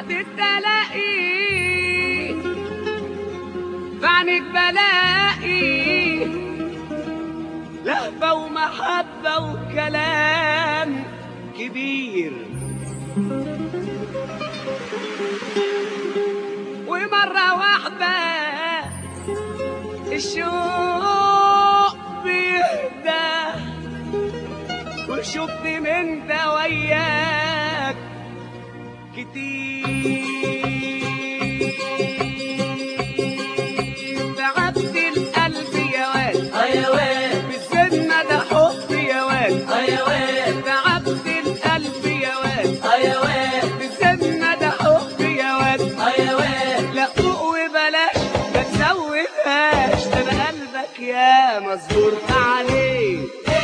عدت تلاقي فعنك بلاقي لهفة ومحبة وكلام كبير ومرة واحدة الشوق بيهدى وشفت من ده وياك كتير تعبت القلب يا واد حيوان بالذمة ده حب يا واد حيوان تعبت القلب يا واد حيوان بالذمة ده حب يا واد حيوان لا فوق وبلاش ما تزودهاش ده أنا قلبك يا مصبور عليه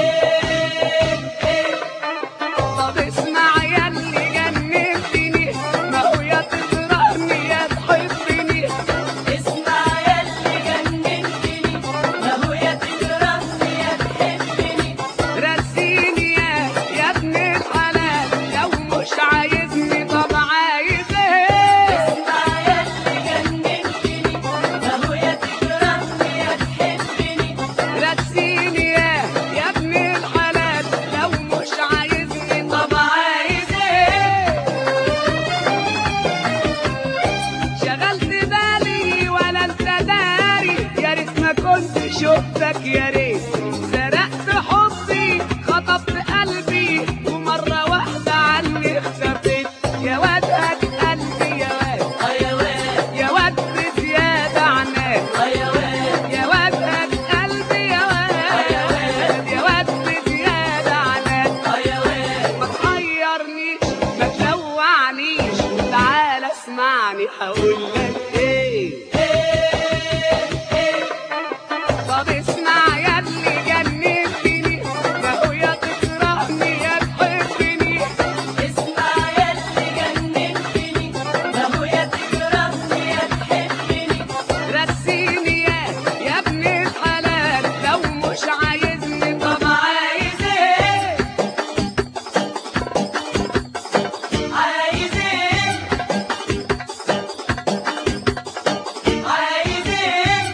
طب اسمع يا اللي جننتني ما هو يا تكرهني يا تحبني اسمع يا اللي جننتني ما هو يا تكرهني يا تحبني رسيني يا يا ابن الحلال لو مش عايزني طب عايز ايه اسمع يا اللي جننتني ما هو يا تكرهني يا تحبني رسيني يا يا ابن الحلال لو مش عايزني طب عايز ايه شغلت بالي ولا انت داري يا ريت ما كنت شفتك يا ريت سرقت حبي خطفت قلبي ومرة واحدة عني اختفيت يا واد هات قلبي يا واد حيوان يا واد بزيادة عناك حيوان يا واد هات قلبي يا واد يا واد بزيادة عناك حيوان ما تحيرنيش ما تلوعنيش تعال اسمعني هقول لك ايه طب اسمع يا اللي جننتني ما هو يا تكرهني يا تحبني اسمع يا اللي جننتني ما هو يا تكرهني يا تحبني رسيني يا يا ابن الحلال لو مش عايزني طب عايز ايه عايز ايه عايز ايه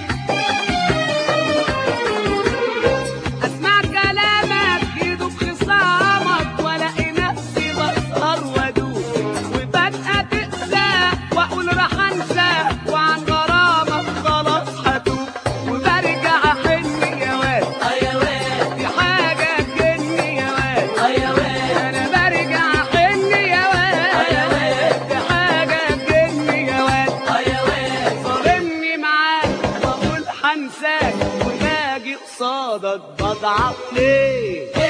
اسمع كلامك يدوب خصامك والاقي نفسي بسهر وادوب وفجأة تقسى واقول راح انسى وعن غرامك خلاص هتوب وبرجع احن يا واد حيوان في حاجة تجني يا واد حيوان انا برجع احن يا واد في حاجة تجني يا واد حيوان ظالمني معاك واقول هنساك وباجي قصادك بضعف ليه